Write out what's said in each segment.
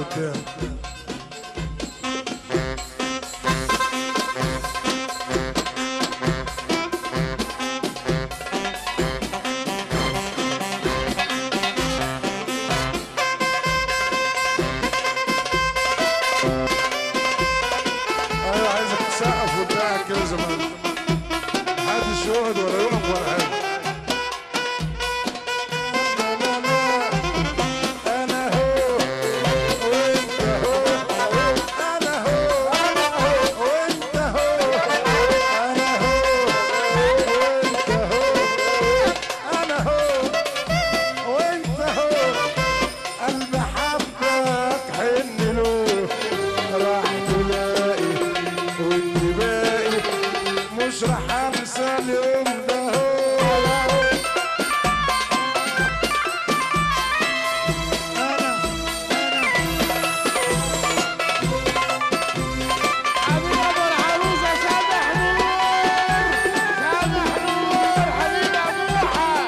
قدام ايوه عايزك تسقف وتضحك كده زمان محدش يقعد ولا يقف ولا حاجه انا هو وانت هو انا هو وانت هو انا هو وانت هو انا هو وانت هو قلبي حبك حن له راح تلاقي وانت باقي مش راح انسى اليوم ده هو حبيب ابو العروسه سامح نور سامح نور حبيب ابوها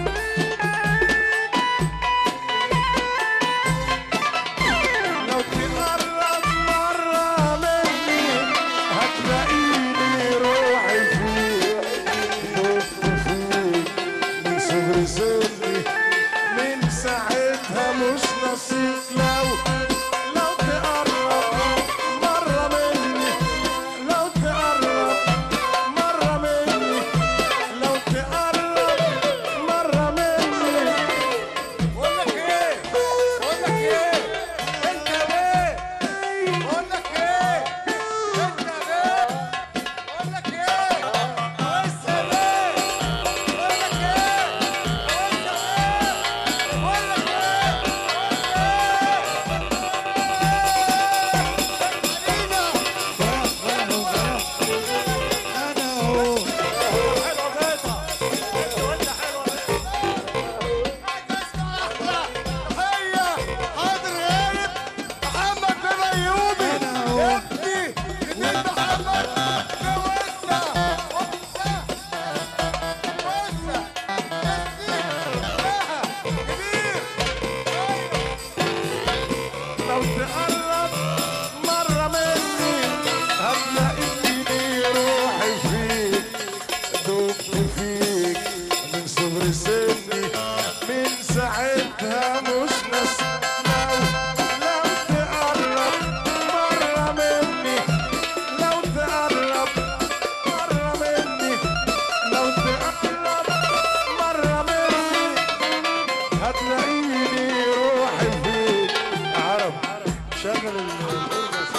لو تقرب مرة مني هتلاقيني روحي فيك نط فيك من صغر سني من ساعتها مش نصيب لو لو تقرب مرة مني لو تقرب مرة مني لو تقرب مرة مني بقول لك ايه بقول لك ايه انت ليه بقول لك ايه انت ليه بقول لك ايه لسه ليه بقول لك ايه لسه ليه بقول لك ايه لو تقرب مرة مني هتلاقيني روحي فيك دبت فيك من صغر سني من ساعتها مش ناس لو لو تقرب مرة مني لو تقرب مرة مني لو تقرب مرة مني هتلاقيني روحي فيك عرب شغل الأورجن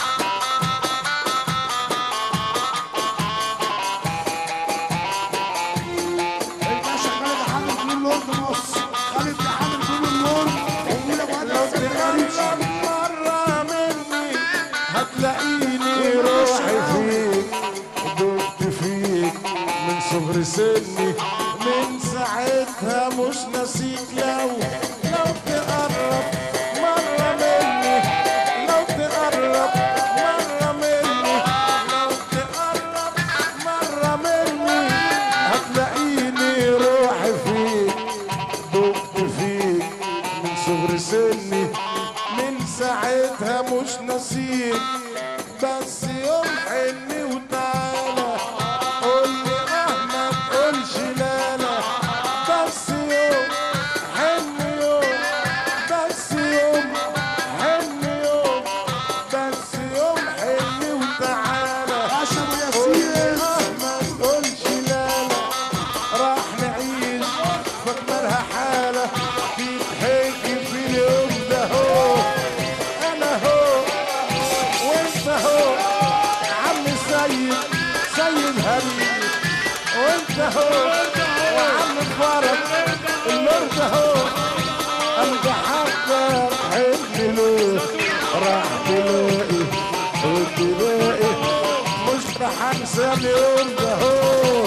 الباشا خالد حامد كل لون بنص خالد حامد كل لون ومين ابو لو تقرب مرة مني هتلاقيني روحي فيك دبت فيك من صغر سني من ساعتها مش نسيك لو لو تقرب مرة مني لو تقرب مرة مني لو تقرب مرة مني هتلاقيني روحي فيك دبت فيك من صغر سني من ساعتها مش نسيك بس يوم حني وتعالى قول لي مهما تقولش لا لا بس يوم حني يوم بس يوم حني يوم بس يوم حني وتعالى باشا ابو قول لي ياسين مهما تقولش لا لا راح نعيش فاكرها حالة تتحكي في اليوم ده هو انا هو وانت هو عم سيد سيد هري وانت هو وعم فرج النور ده هو قلبي حبك حلم له راح تلاقي وتلاقي مش بحنسى اليوم ده هو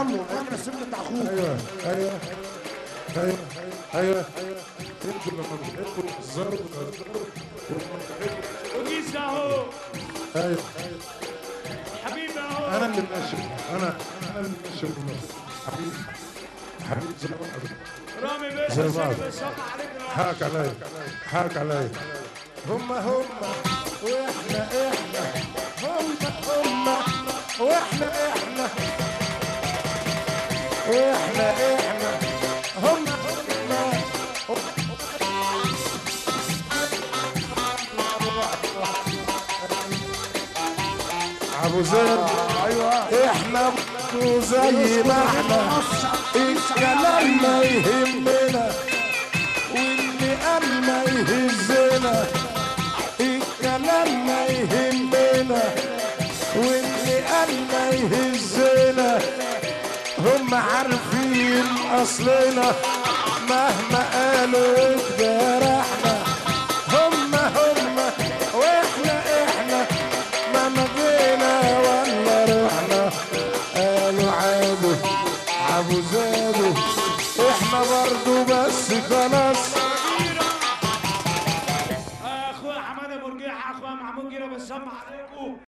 صلوا احنا السبت بتاع اخوك ايوه ايوه ايوه ايوه انتوا لما بتحبوا الزر وقيس اهو ايوه حبيبي اهو انا اللي ماشي انا انا اللي ماشي بالنص حبيبي حبيبي زي بعض رامي بس زي بعض. بس عليك حاك علي حاك علي هم هم واحنا احنا هم هم واحنا احنا واحنا احنا هم ابو زيد ايوه احنا برضو زي ما احنا الكلام ما يهمنا واللي قال ما يهزنا الكلام ما يهمنا واللي قال ما يهزنا هم عارفين اصلنا مهما قالوا جرحنا هم هم واحنا احنا ما جينا ولا رحنا قالوا عادوا عبوا زادوا احنا برضو بس خلاص اخويا حماده برجيح اخويا محمود جيره بسام عليكم